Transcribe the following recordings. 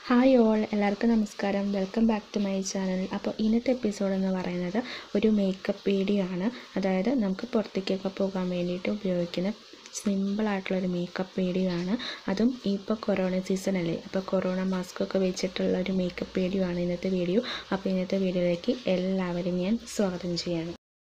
hi all എല്ലാവർക്കും നമസ്കാരം welcome back to my channel അപ്പോൾ ഇന്നത്തെ എപ്പിസോഡ് എന്ന് പറയുന്നത് ഒരു മേക്കപ്പ് വീഡിയോ ആണ് അതായത് നമുക്ക് പുറത്തേക്കൊക്കെ പോകാൻ വേണ്ടിയിട്ട് ഉപയോഗിക്കുന്ന സിമ്പിളായിട്ടുള്ളൊരു മേക്കപ്പ് വീഡിയോ ആണ് അതും ഇപ്പോൾ കൊറോണ സീസൺ അല്ലേ അപ്പോൾ കൊറോണ മാസ്ക് ഒക്കെ വെച്ചിട്ടുള്ള ഒരു മേക്കപ്പ് വീഡിയോ ആണ് ഇന്നത്തെ വീഡിയോ അപ്പോൾ ഇന്നത്തെ വീഡിയോയിലേക്ക് എല്ലാവരും ഞാൻ സ്വാഗതം ചെയ്യാണ്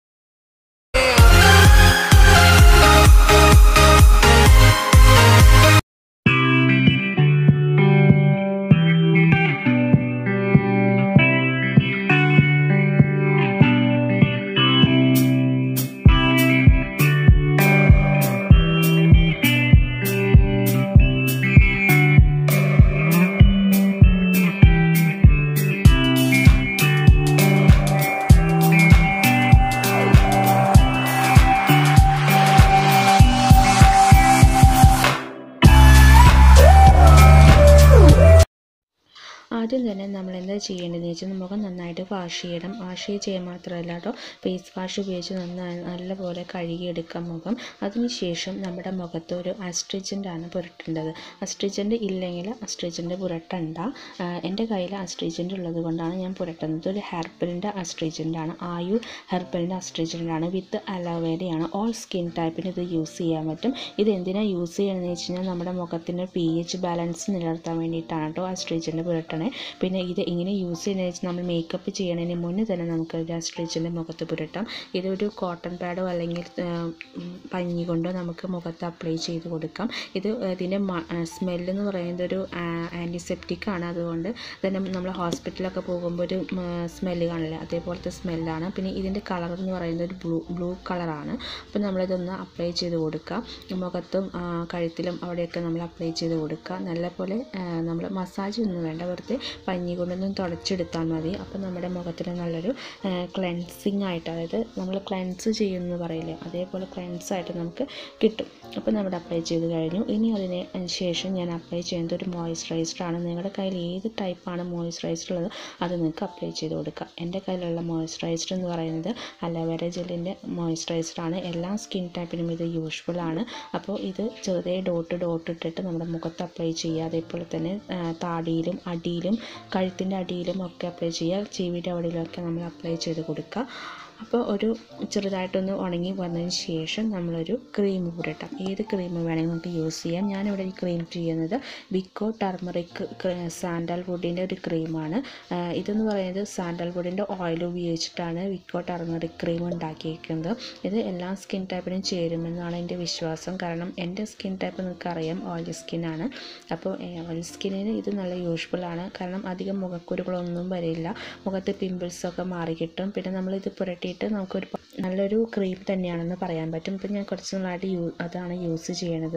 ആദ്യം തന്നെ നമ്മൾ എന്താ ചെയ്യേണ്ടതെന്ന് വെച്ചാൽ മുഖം നന്നായിട്ട് വാഷ് ചെയ്യണം വാഷ് ചെയ്യാൻ മാത്രമല്ല കേട്ടോ ഫേസ് വാഷ് ഉപയോഗിച്ച് നന്നായി നല്ലപോലെ കഴുകിയെടുക്കാം മുഖം അതിനുശേഷം നമ്മുടെ മുഖത്ത് ഒരു അസ്ട്രിജൻ്റ് ആണ് പുരട്ടേണ്ടത് അസ്ട്രിജൻ്റ് ഇല്ലെങ്കിൽ അസ്ട്രിജൻ്റ് പുരട്ടണ്ട എൻ്റെ കയ്യിൽ അസ്ട്രിജൻ്റ് ഉള്ളത് കൊണ്ടാണ് ഞാൻ പുരട്ടുന്നത് ഒരു ഹെർബലിൻ്റെ അസ്ട്രിജൻ്റ് ആണ് ആയു ഹെർബലിൻ്റെ അസ്ട്രിജൻ്റ് ആണ് വിത്ത് അലോവേരയാണ് ഓൾ സ്കിൻ ടൈപ്പിന് ഇത് യൂസ് ചെയ്യാൻ പറ്റും ഇത് എന്തിനാണ് യൂസ് ചെയ്യണമെന്ന് വെച്ച് കഴിഞ്ഞാൽ നമ്മുടെ മുഖത്തിൻ്റെ പി എച്ച് ബാലൻസ് നിലനിർത്താൻ വേണ്ടിയിട്ടാണ് കേട്ടോ അസ്ട്രിജൻ്റ് പുരട്ടണേ പിന്നെ ഇത് ഇങ്ങനെ യൂസ് ചെയ്യുന്നത് വെച്ചാൽ നമ്മൾ മേക്കപ്പ് ചെയ്യണതിന് മുന്നേ തന്നെ നമുക്ക് ഒരു അസ്ട്രിജൻ്റെ മുഖത്ത് പുരട്ടാം ഇതൊരു കോട്ടൺ പാഡോ അല്ലെങ്കിൽ പഞ്ഞി കൊണ്ടോ നമുക്ക് മുഖത്ത് അപ്ലൈ ചെയ്ത് കൊടുക്കാം ഇത് ഇതിൻ്റെ സ്മെല്ല് എന്ന് പറയുന്നത് ഒരു ആൻറ്റിസെപ്റ്റിക് ആണ് അതുകൊണ്ട് തന്നെ നമ്മൾ ഹോസ്പിറ്റലൊക്കെ പോകുമ്പോൾ ഒരു സ്മെല്ല് കാണില്ല അതേപോലത്തെ സ്മെല്ലാണ് പിന്നെ ഇതിൻ്റെ കളർ എന്ന് പറയുന്നത് ഒരു ബ്ലൂ ബ്ലൂ കളറാണ് അപ്പോൾ നമ്മളിതൊന്ന് അപ്ലൈ ചെയ്ത് കൊടുക്കുക മുഖത്തും കഴുത്തിലും അവിടെയൊക്കെ നമ്മൾ അപ്ലൈ ചെയ്ത് കൊടുക്കുക നല്ലപോലെ നമ്മൾ മസാജ് ഒന്നും വേണ്ട വെറുതെ പഞ്ഞി കൊണ്ടൊന്നും തുടച്ചെടുത്താൽ മതി അപ്പോൾ നമ്മുടെ മുഖത്തിന് നല്ലൊരു ക്ലെൻസിങ് ആയിട്ട് അതായത് നമ്മൾ ക്ലെൻസ് ചെയ്യുമെന്ന് പറയില്ലേ അതേപോലെ ക്ലെൻസ് ആയിട്ട് നമുക്ക് കിട്ടും അപ്പോൾ നമ്മുടെ അപ്ലൈ ചെയ്ത് കഴിഞ്ഞു ഇനി അതിന് ശേഷം ഞാൻ അപ്ലൈ ചെയ്യുന്നത് ഒരു മോയ്സ്ചറൈസറാണ് നിങ്ങളുടെ കയ്യിൽ ഏത് ടൈപ്പാണ് മോയ്സ്ചറൈസർ ഉള്ളത് അത് നിങ്ങൾക്ക് അപ്ലൈ ചെയ്ത് കൊടുക്കാം എൻ്റെ കയ്യിലുള്ള മോയ്സ്ചറൈസർ എന്ന് പറയുന്നത് അലോവേര ജെല്ലിൻ്റെ മോയ്സ്ചറൈസറാണ് എല്ലാ സ്കിൻ ടൈപ്പിനും ഇത് യൂസ്ഫുൾ ആണ് അപ്പോൾ ഇത് ചെറിയ ഡോട്ട് ഡോട്ട് ഇട്ടിട്ട് നമ്മുടെ മുഖത്ത് അപ്ലൈ ചെയ്യുക അതേപോലെ തന്നെ താടിയിലും അടിയിലും കഴുത്തിൻ്റെ അടിയിലും ഒക്കെ അപ്ലൈ ചെയ്യുക ചെവിയുടെ അവിടെയിലൊക്കെ നമ്മൾ അപ്ലൈ ചെയ്ത് കൊടുക്കുക അപ്പോൾ ഒരു ചെറുതായിട്ടൊന്ന് ഉണങ്ങി വന്നതിന് ശേഷം നമ്മളൊരു ക്രീം പുരട്ടാം ഏത് ക്രീം വേണമെങ്കിൽ നമുക്ക് യൂസ് ചെയ്യാം ഞാനിവിടെ ഈ ക്രീം ചെയ്യുന്നത് വിക്കോ ടർമറിക് സാൻഡൽ വുഡിൻ്റെ ഒരു ക്രീമാണ് ഇതെന്ന് പറയുന്നത് സാൻഡൽ വുഡിൻ്റെ ഓയിൽ ഉപയോഗിച്ചിട്ടാണ് വിക്കോ ടർമറിക് ക്രീം ഉണ്ടാക്കിയിരിക്കുന്നത് ഇത് എല്ലാ സ്കിൻ ടൈപ്പിനും ചേരുമെന്നാണ് എൻ്റെ വിശ്വാസം കാരണം എൻ്റെ സ്കിൻ ടൈപ്പ് നിങ്ങൾക്ക് അറിയാം ഓയിലി സ്കിന്നാണ് അപ്പോൾ ഓയിലി സ്കിന്നിന് ഇത് നല്ല യൂസ്ഫുൾ ആണ് കാരണം അധികം മുഖക്കുരുകളൊന്നും വരില്ല മുഖത്ത് പിമ്പിൾസൊക്കെ മാറി കിട്ടും പിന്നെ നമ്മളിത് പുരട്ടി വേണ്ടിയിട്ട് നമുക്കൊരു നല്ലൊരു ക്രീം തന്നെയാണെന്ന് പറയാൻ പറ്റും ഇപ്പം ഞാൻ കുറച്ച് നാളായിട്ട് യൂ അതാണ് യൂസ് ചെയ്യണത്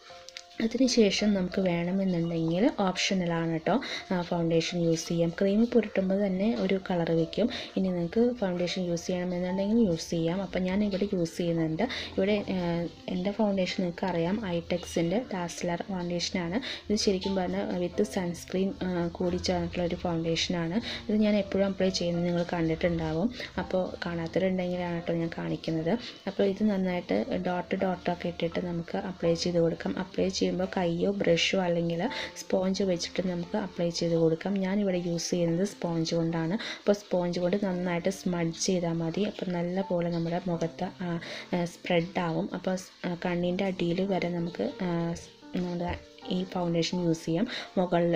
അതിനുശേഷം നമുക്ക് വേണമെന്നുണ്ടെങ്കിൽ ഓപ്ഷണലാണ് കേട്ടോ ഫൗണ്ടേഷൻ യൂസ് ചെയ്യാം ക്രീം പുരട്ടുമ്പോൾ തന്നെ ഒരു കളർ വയ്ക്കും ഇനി നിങ്ങൾക്ക് ഫൗണ്ടേഷൻ യൂസ് ചെയ്യണമെന്നുണ്ടെങ്കിൽ യൂസ് ചെയ്യാം അപ്പം ഞാൻ ഇവിടെ യൂസ് ചെയ്യുന്നുണ്ട് ഇവിടെ എൻ്റെ ഫൗണ്ടേഷൻ നിങ്ങൾക്ക് അറിയാം ഐടെക്സിൻ്റെ ഡാസ്ലർ ഫൗണ്ടേഷനാണ് ഇത് ശരിക്കും പറഞ്ഞാൽ വിത്ത് സൺസ്ക്രീൻ കൂടി ചേർന്നിട്ടുള്ള ഒരു ഫൗണ്ടേഷനാണ് ഇത് ഞാൻ എപ്പോഴും അപ്ലൈ ചെയ്യുന്നത് നിങ്ങൾ കണ്ടിട്ടുണ്ടാവും അപ്പോൾ കാണാത്തവരുണ്ടെങ്കിലാണ് കേട്ടോ ഞാൻ കാണിക്കുന്നത് അപ്പോൾ ഇത് നന്നായിട്ട് ഡോട്ട് ഡോട്ടൊക്കെ ഇട്ടിട്ട് നമുക്ക് അപ്ലൈ ചെയ്ത് കൊടുക്കാം അപ്ലൈ ചെയ്ത് ചെയ്യുമ്പോൾ കയ്യോ ബ്രഷോ അല്ലെങ്കിൽ സ്പോഞ്ച് വെച്ചിട്ട് നമുക്ക് അപ്ലൈ ചെയ്ത് കൊടുക്കാം ഞാനിവിടെ യൂസ് ചെയ്യുന്നത് സ്പോഞ്ച് കൊണ്ടാണ് അപ്പോൾ സ്പോഞ്ച് കൊണ്ട് നന്നായിട്ട് സ്മഡ്ജ് ചെയ്താൽ മതി അപ്പോൾ നല്ല പോലെ നമ്മുടെ മുഖത്ത് സ്പ്രെഡ് ആവും അപ്പോൾ കണ്ണിൻ്റെ അടിയിൽ വരെ നമുക്ക് നമ്മുടെ ഈ ഫൗണ്ടേഷൻ യൂസ് ചെയ്യാം മുകളിൽ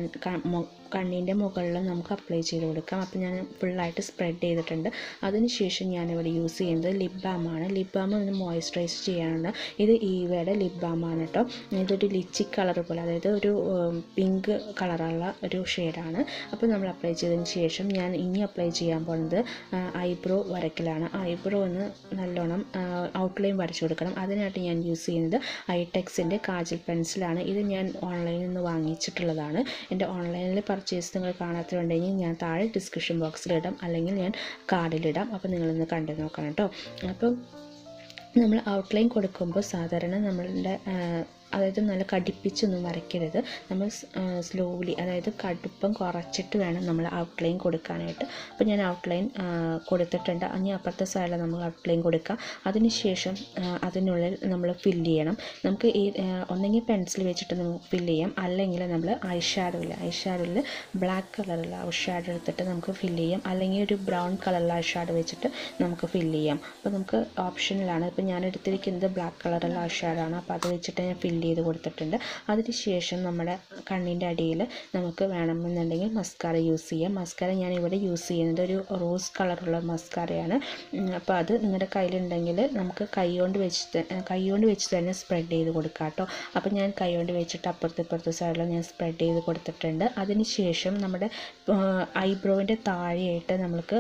കണ്ണിൻ്റെ മുകളിൽ നമുക്ക് അപ്ലൈ ചെയ്ത് കൊടുക്കാം അപ്പോൾ ഞാൻ ഫുള്ളായിട്ട് സ്പ്രെഡ് ചെയ്തിട്ടുണ്ട് അതിനുശേഷം ഞാനിവിടെ യൂസ് ചെയ്യുന്നത് ലിപ് ബാമാണ് ലിപ് ബാം ഒന്ന് മോയ്സ്ചറൈസ് ചെയ്യാനുണ്ട് ഇത് ഈവയുടെ ലിപ് ബാമാണ് കേട്ടോ ഇതൊരു ലിച്ചിക് കളർ പോലെ അതായത് ഒരു പിങ്ക് കളറുള്ള ഒരു ഷെയ്ഡാണ് അപ്പോൾ നമ്മൾ അപ്ലൈ ചെയ്തതിന് ശേഷം ഞാൻ ഇനി അപ്ലൈ ചെയ്യാൻ പോകുന്നത് ഐബ്രോ വരയ്ക്കലാണ് ഐബ്രോ ഒന്ന് നല്ലോണം ഔട്ട്ലൈൻ വരച്ചു കൊടുക്കണം അതിനായിട്ട് ഞാൻ യൂസ് ചെയ്യുന്നത് ഐടെക്സിൻ്റെ കാജൽ പെൻസിലാണ് ഇത് ഞാൻ ഓൺലൈനിൽ നിന്ന് വാങ്ങിച്ചിട്ടുള്ളതാണ് എൻ്റെ ഓൺലൈനിൽ പർച്ചേസ് നിങ്ങൾ കാണാത്തതുണ്ടെങ്കിൽ ഞാൻ താഴെ ഡിസ്ക്രിപ്ഷൻ ബോക്സിലിടാം അല്ലെങ്കിൽ ഞാൻ കാർഡിലിടാം അപ്പോൾ നിങ്ങളൊന്ന് കണ്ടു നോക്കണം കേട്ടോ അപ്പം നമ്മൾ ഔട്ട്ലൈൻ കൊടുക്കുമ്പോൾ സാധാരണ നമ്മളുടെ അതായത് നല്ല കടുപ്പിച്ചൊന്നും വരയ്ക്കരുത് നമ്മൾ സ്ലോലി അതായത് കടുപ്പം കുറച്ചിട്ട് വേണം നമ്മൾ ഔട്ട്ലൈൻ കൊടുക്കാനായിട്ട് അപ്പോൾ ഞാൻ ഔട്ട്ലൈൻ കൊടുത്തിട്ടുണ്ട് ഇനി അപ്പുറത്തെ സൈഡിൽ നമ്മൾ ഔട്ട്ലൈൻ കൊടുക്കാം അതിനുശേഷം ആ, അതിനുള്ളിൽ നമ്മൾ ഫില്ല് ചെയ്യണം നമുക്ക് ഈ ആ, ഒന്നെങ്കിൽ പെൻസിൽ വെച്ചിട്ട് നമുക്ക് ഫില്ല് ചെയ്യാം അല്ലെങ്കിൽ നമ്മൾ ഐ ഷാഡോയിൽ ഐ ഷാഡോയിൽ ബ്ലാക്ക് കളറുള്ള ഐ ഷാഡോ എടുത്തിട്ട് നമുക്ക് ഫില്ല് ചെയ്യാം അല്ലെങ്കിൽ ഒരു ബ്രൗൺ കളറുള്ള ഐ ഷാഡോ വെച്ചിട്ട് നമുക്ക് ഫില്ല് ചെയ്യാം അപ്പോൾ നമുക്ക് ഓപ്ഷനിലാണ് ഇപ്പോൾ ഞാൻ എടുത്തിരിക്കുന്നത് ബ്ലാക്ക് കളറുള്ള ഐ ഷാഡോ ആണ് അപ്പോൾ അത് വെച്ചിട്ട് ഞാൻ ഫില്ല് ചെയ്ത് കൊടുത്തിട്ടുണ്ട് അതിനുശേഷം നമ്മുടെ കണ്ണിൻ്റെ അടിയിൽ നമുക്ക് വേണമെന്നുണ്ടെങ്കിൽ മസ്കാര യൂസ് ചെയ്യാം മസ്കാര ഞാൻ ഇവിടെ യൂസ് ചെയ്യുന്നത് ഒരു റോസ് കളറുള്ള മസ്കാരയാണ് ഉം, അപ്പോൾ അത് നിങ്ങളുടെ കയ്യിലുണ്ടെങ്കിൽ നമുക്ക് കൈ കൊണ്ട് വെച്ചിട്ട് കൈ കൊണ്ട് വെച്ച് തന്നെ സ്പ്രെഡ് ചെയ്ത് കൊടുക്കാം കേട്ടോ അപ്പോൾ ഞാൻ കൈ കൊണ്ട് വെച്ചിട്ട് അപ്പുറത്ത് ഇപ്പുറത്തെ സൈഡിൽ ഞാൻ സ്പ്രെഡ് ചെയ്ത് കൊടുത്തിട്ടുണ്ട് അതിനുശേഷം നമ്മുടെ ഐബ്രോവിൻ്റെ താഴെയായിട്ട് നമ്മൾക്ക്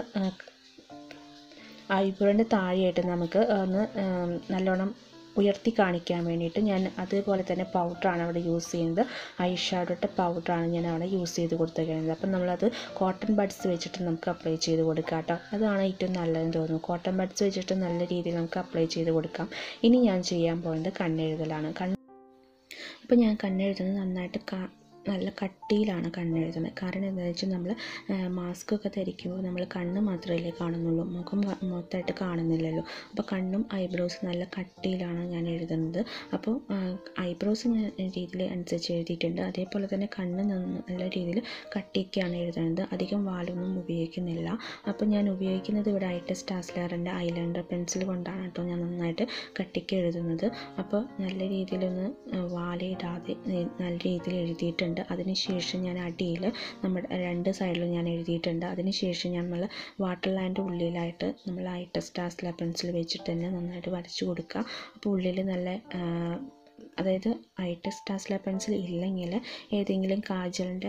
ഐബ്രോൻ്റെ താഴെയായിട്ട് നമുക്ക് ഒന്ന് ഉം, നല്ലോണം ഉയർത്തി കാണിക്കാൻ വേണ്ടിയിട്ട് ഞാൻ അതേപോലെ തന്നെ പൗഡറാണ് അവിടെ യൂസ് ചെയ്യുന്നത് ഐ ഷാഡോയുടെ പൗഡറാണ് ഞാൻ അവിടെ യൂസ് ചെയ്ത് കൊടുത്തിരിക്കുന്നത് അപ്പം നമ്മളത് കോട്ടൺ ബഡ്സ് വെച്ചിട്ട് നമുക്ക് അപ്ലൈ ചെയ്ത് കൊടുക്കാം കേട്ടോ അതാണ് ഏറ്റവും നല്ലതെന്ന് തോന്നുന്നു കോട്ടൺ ബഡ്സ് വെച്ചിട്ട് നല്ല രീതിയിൽ നമുക്ക് അപ്ലൈ ചെയ്ത് കൊടുക്കാം ഇനി ഞാൻ ചെയ്യാൻ പോകുന്നത് കണ്ണെഴുതലാണ് കണ്ണ് അപ്പോൾ ഞാൻ കണ്ണെഴുതുന്നത് നന്നായിട്ട് കാ നല്ല കട്ടിയിലാണ് കണ്ണെഴുതുന്നത് കാരണം എന്താണെന്ന് വെച്ചാൽ നമ്മൾ മാസ്ക് ഒക്കെ ധരിക്കുമ്പോൾ നമ്മൾ കണ്ണ് മാത്രമല്ലേ കാണുന്നുള്ളൂ മുഖം മ- മൊത്തമായിട്ട് കാണുന്നില്ലല്ലോ അപ്പോൾ കണ്ണും ഐബ്രോസ് നല്ല കട്ടിയിലാണ് ഞാൻ എഴുതുന്നത് അപ്പോൾ ഐബ്രോസ് ഞാൻ രീതിയിൽ അനുസരിച്ച് എഴുതിയിട്ടുണ്ട് അതേപോലെ തന്നെ കണ്ണ് നന്ന- നല്ല രീതിയിൽ കട്ടിയൊക്കെയാണ് എഴുതുന്നത് അധികം വാലൊന്നും ഉപയോഗിക്കുന്നില്ല അപ്പോൾ ഞാൻ ഉപയോഗിക്കുന്നത് ഇവിടെ ഐ സ്റ്റാസ്ലറിൻ്റെ ഐലൈനർ പെൻസിൽ കൊണ്ടാണ് കേട്ടോ ഞാൻ നന്നായിട്ട് കട്ടിക്ക് എഴുതുന്നത് അപ്പോൾ നല്ല രീതിയിലൊന്ന് ആ, വാലയിടാതെ നെ- നല്ല രീതിയിൽ എഴുതിയിട്ടുണ്ട് അതിനുശേഷം ഞാൻ അടിയിൽ നമ്മുടെ രണ്ട് സൈഡിലും ഞാൻ എഴുതിയിട്ടുണ്ട് അതിനുശേഷം നമ്മൾ വാട്ടർ ലൈൻ്റെ ഉള്ളിലായിട്ട് നമ്മൾ ഐ ടെസ്റ്റാസ്ല പെൻസിൽ വെച്ചിട്ട് തന്നെ നന്നായിട്ട് വരച്ചു കൊടുക്കുക അപ്പോൾ ഉള്ളിൽ നല്ല ആ, അതായത് ഐ ടെസ്റ്റാസ്ല പെൻസിൽ ഇല്ലെങ്കിൽ ഏതെങ്കിലും കാജലിൻ്റെ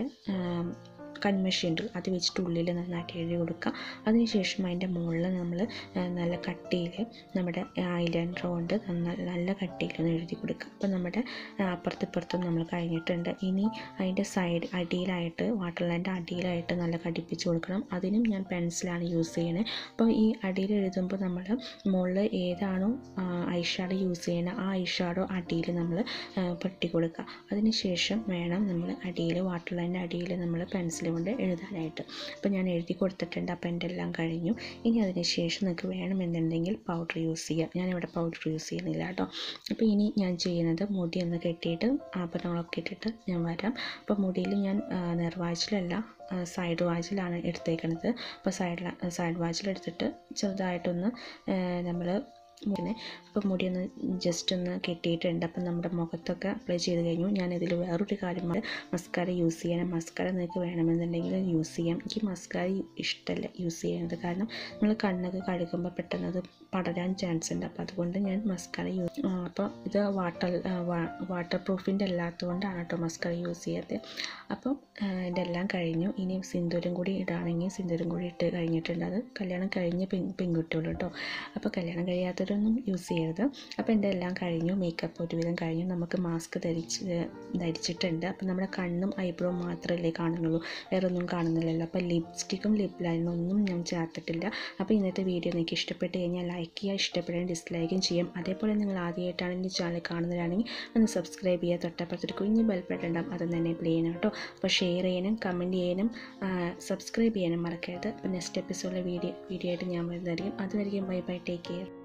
കൺമഷി ഉണ്ട് അത് വെച്ചിട്ട് ഉള്ളിൽ നന്നായിട്ട് എഴുതി കൊടുക്കുക അതിനുശേഷം അതിൻ്റെ മുകളിൽ നമ്മൾ നല്ല കട്ടിയിൽ നമ്മുടെ ഐലൈനർ കൊണ്ട് നന്ന നല്ല കട്ടിയിൽ ഒന്ന് എഴുതി കൊടുക്കുക അപ്പോൾ നമ്മുടെ ആ, അപ്പുറത്തും ഇപ്പുറത്തും നമ്മൾ കഴിഞ്ഞിട്ടുണ്ട് ഇനി അതിൻ്റെ സൈഡ് അടിയിലായിട്ട് വാട്ടർ ലൈൻ്റെ അടിയിലായിട്ട് നല്ല കടിപ്പിച്ച് കൊടുക്കണം അതിനും ഞാൻ പെൻസിലാണ് യൂസ് ചെയ്യണേ അപ്പോൾ ഈ അടിയിൽ എഴുതുമ്പോൾ നമ്മൾ മുകളിൽ ഏതാണോ ഐ ഷാഡോ യൂസ് ചെയ്യണത് ആ ഐ ഷാഡോ അടിയിൽ നമ്മൾ പെട്ടി കൊടുക്കുക അതിനുശേഷം വേണം നമ്മൾ അടിയിൽ വാട്ടർ ലൈൻ്റെ അടിയിൽ നമ്മൾ പെൻസിൽ കൊണ്ട് എഴുതാനായിട്ട് അപ്പോൾ ഞാൻ എഴുതി കൊടുത്തിട്ടുണ്ട് അപ്പോൾ എൻ്റെ എല്ലാം കഴിഞ്ഞു ഇനി അതിന് ശേഷം നിങ്ങൾക്ക് വേണമെന്നുണ്ടെങ്കിൽ പൗഡർ യൂസ് ചെയ്യാം ഞാനിവിടെ പൗഡർ യൂസ് ചെയ്യുന്നില്ല കേട്ടോ അപ്പോൾ ഇനി ഞാൻ ചെയ്യുന്നത് മുടി ഒന്ന് കെട്ടിയിട്ട് ആഭരണങ്ങളൊക്കെ ഇട്ടിട്ട് ഞാൻ വരാം അപ്പോൾ മുടിയിൽ ഞാൻ ആ, നെർവാച്ചിലല്ല ആ, സൈഡ് വാച്ചിലാണ് എടുത്തേക്കണത് അപ്പോൾ സൈഡ് സൈഡ് വാച്ചിൽ എടുത്തിട്ട് ചെറുതായിട്ടൊന്ന് നമ്മൾ പിന്നെ അപ്പോൾ മുടി ഒന്ന് ജസ്റ്റ് ഒന്ന് കെട്ടിയിട്ടുണ്ട് അപ്പം നമ്മുടെ മുഖത്തൊക്കെ അപ്ലൈ ചെയ്ത് കഴിഞ്ഞു ഞാനിതിൽ വേറൊരു കാര്യമാണ് മസ്കാര യൂസ് ചെയ്യാൻ മസ്കാര നിങ്ങൾക്ക് വേണമെന്നുണ്ടെങ്കിൽ യൂസ് ചെയ്യാം എനിക്ക് മസ്കാര ഇഷ്ടമല്ല യൂസ് ചെയ്യുന്നത് കാരണം നമ്മൾ കണ്ണൊക്കെ കഴുകുമ്പോൾ പെട്ടെന്ന് അത് പടരാൻ ചാൻസ് ഉണ്ട് അപ്പോൾ അതുകൊണ്ട് ഞാൻ മസ്കാര യൂസ് അപ്പോൾ ഇത് വാട്ടർ വാട്ടർ പ്രൂഫിൻ്റെ അല്ലാത്തതുകൊണ്ടാണ് കേട്ടോ മസ്കാര യൂസ് ചെയ്യാത്തത് അപ്പോൾ എൻ്റെ എല്ലാം കഴിഞ്ഞു ഇനി സിന്ദൂരം കൂടി ഇടുകയാണെങ്കിൽ സിന്ദൂരം കൂടി ഇട്ട് കഴിഞ്ഞിട്ടുണ്ട് അത് കല്യാണം കഴിഞ്ഞ് പെൺ പെൺകുട്ടികളും കേട്ടോ അപ്പോൾ കല്യാണം കഴിയാത്തവരൊന്നും യൂസ് ചെയ്യരുത് അപ്പോൾ എൻ്റെ എല്ലാം കഴിഞ്ഞു മേക്കപ്പ് ഒരുവിധം കഴിഞ്ഞു നമുക്ക് മാസ്ക് ധരിച്ച് ധരിച്ചിട്ടുണ്ട് അപ്പോൾ നമ്മുടെ കണ്ണും ഐബ്രോ മാത്രമല്ലേ കാണുന്നുള്ളൂ വേറെ ഒന്നും കാണുന്നില്ലല്ലോ അപ്പോൾ ലിപ്സ്റ്റിക്കും ലിപ് ലൈനും ഒന്നും ഞാൻ ചേർത്തിട്ടില്ല അപ്പോൾ ഇന്നത്തെ വീഡിയോ നിങ്ങൾക്ക് ഇഷ്ടപ്പെട്ട് കഴിഞ്ഞാൽ ലൈക്ക് ചെയ്യുക ഇഷ്ടപ്പെടാൻ ഡിസ്ലൈക്കും ചെയ്യും അതേപോലെ നിങ്ങൾ ആദ്യമായിട്ടാണ് എൻ്റെ ചാനൽ കാണുന്നവരാണെങ്കിൽ ഒന്ന് സബ്സ്ക്രൈബ് ചെയ്യുക തൊട്ടപ്പുറത്തൊരു കുഞ്ഞ് ബെൽപ്പെട്ടുണ്ടാവും അതൊന്ന് എന്നെ പ്ലേ ചെയ്യണം കേട്ടോ അപ്പോൾ ഷെയർ ചെയ്യാനും കമൻറ്റ് ചെയ്യാനും സബ്സ്ക്രൈബ് ചെയ്യാനും മറക്കരുത് അപ്പോൾ നെക്സ്റ്റ് എപ്പിസോഡിലെ വീഡിയോ വീഡിയോ ആയിട്ട് ഞാൻ വരുന്നതായിരിക്കും അതുവരെയും ബൈ ബൈ ടേക്ക് കെയർ